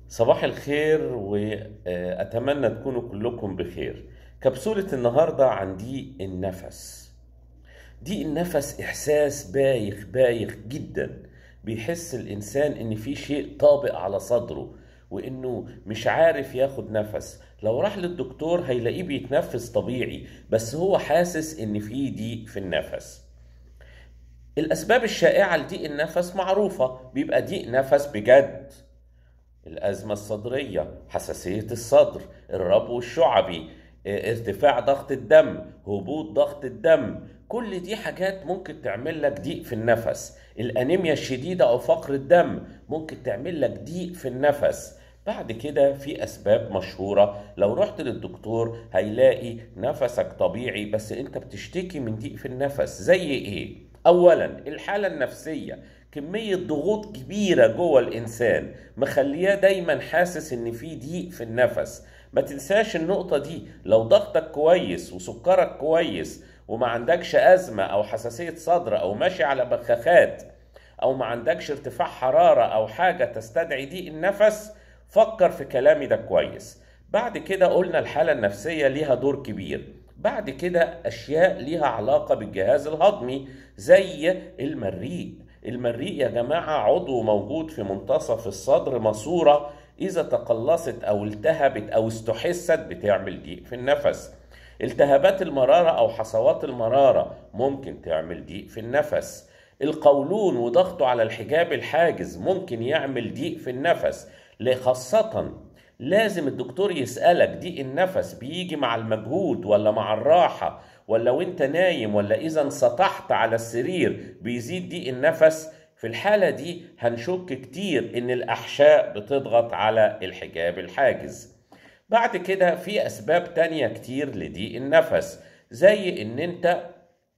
صباح الخير وأتمنى تكونوا كلكم بخير كبسولة النهاردة عن ضيق النفس ضيق النفس إحساس بايخ بايخ جدا بيحس الإنسان إن في شيء طابق على صدره وإنه مش عارف ياخد نفس لو راح للدكتور هيلاقيه بيتنفس طبيعي بس هو حاسس إن في ضيق في النفس الأسباب الشائعة لضيق النفس معروفة بيبقى ضيق نفس بجد الأزمة الصدرية حساسية الصدر الربو الشعبي اه، ارتفاع ضغط الدم هبوط ضغط الدم كل دي حاجات ممكن تعمل لك ضيق في النفس الأنيميا الشديدة أو فقر الدم ممكن تعمل لك ضيق في النفس بعد كده في أسباب مشهورة لو رحت للدكتور هيلاقي نفسك طبيعي بس أنت بتشتكي من ضيق في النفس زي إيه؟ أولا الحالة النفسية كمية ضغوط كبيرة جوه الإنسان مخلياه دايما حاسس إن في ضيق في النفس ما تنساش النقطة دي لو ضغطك كويس وسكرك كويس وما عندكش أزمة أو حساسية صدر أو ماشي على بخاخات أو ما عندكش ارتفاع حرارة أو حاجة تستدعي ضيق النفس فكر في كلامي ده كويس بعد كده قلنا الحالة النفسية ليها دور كبير بعد كده أشياء ليها علاقة بالجهاز الهضمي زي المريء المريء يا جماعة عضو موجود في منتصف الصدر ماسورة إذا تقلصت أو التهبت أو استحست بتعمل ضيق في النفس التهابات المرارة أو حصوات المرارة ممكن تعمل ضيق في النفس القولون وضغطه على الحجاب الحاجز ممكن يعمل ضيق في النفس خاصة لازم الدكتور يسألك ضيق النفس بيجي مع المجهود ولا مع الراحة ولا وانت نايم ولا اذا انسطحت على السرير بيزيد ضيق النفس في الحالة دي هنشك كتير ان الاحشاء بتضغط على الحجاب الحاجز بعد كده في اسباب تانية كتير لضيق النفس زي ان انت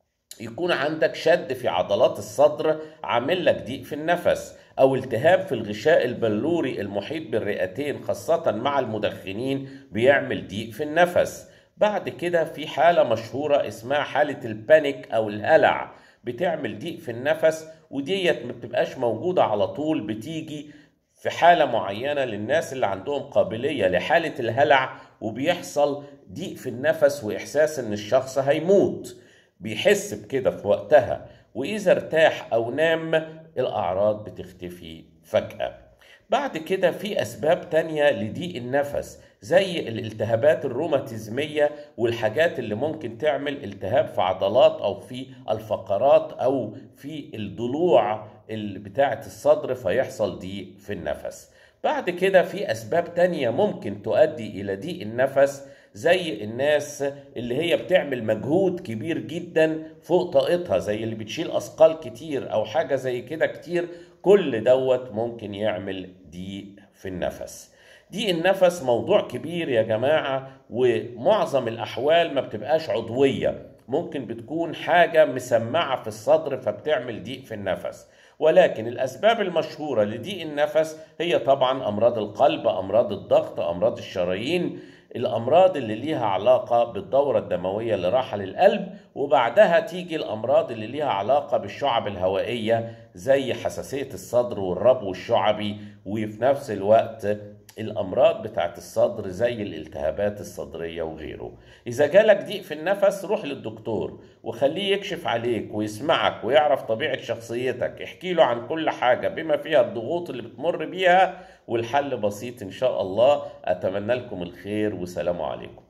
يكون عندك شد في عضلات الصدر عامل لك ضيق في النفس او التهاب في الغشاء البلوري المحيط بالرئتين خاصة مع المدخنين بيعمل ضيق في النفس بعد كده في حالة مشهورة اسمها حالة البانيك او الهلع بتعمل ضيق في النفس وديت ما بتبقاش موجودة على طول بتيجي في حالة معينة للناس اللي عندهم قابلية لحالة الهلع وبيحصل ضيق في النفس وإحساس إن الشخص هيموت بيحس بكده في وقتها وإذا ارتاح أو نام الأعراض بتختفي فجأة بعد كده في أسباب تانية لضيق النفس زي الالتهابات الروماتيزمية والحاجات اللي ممكن تعمل التهاب في عضلات أو في الفقرات أو في الضلوع اللي بتاعة الصدر فيحصل ضيق في النفس بعد كده في أسباب تانية ممكن تؤدي إلى ضيق النفس زي الناس اللي هي بتعمل مجهود كبير جدا فوق طاقتها زي اللي بتشيل أثقال كتير أو حاجة زي كده كتير كل دوت ممكن يعمل ضيق في النفس ضيق النفس موضوع كبير يا جماعة ومعظم الأحوال ما بتبقاش عضوية ممكن بتكون حاجة مسمعة في الصدر فبتعمل ضيق في النفس ولكن الأسباب المشهورة لضيق النفس هي طبعا أمراض القلب أمراض الضغط أمراض الشرايين الأمراض اللي ليها علاقة بالدورة الدموية اللي راحة للقلب وبعدها تيجي الأمراض اللي ليها علاقة بالشعب الهوائية زي حساسية الصدر والربو الشعبي وفي نفس الوقت الامراض بتاعت الصدر زي الالتهابات الصدريه وغيره اذا جالك ضيق في النفس روح للدكتور وخليه يكشف عليك ويسمعك ويعرف طبيعه شخصيتك احكي له عن كل حاجه بما فيها الضغوط اللي بتمر بيها والحل بسيط ان شاء الله اتمنى لكم الخير وسلام عليكم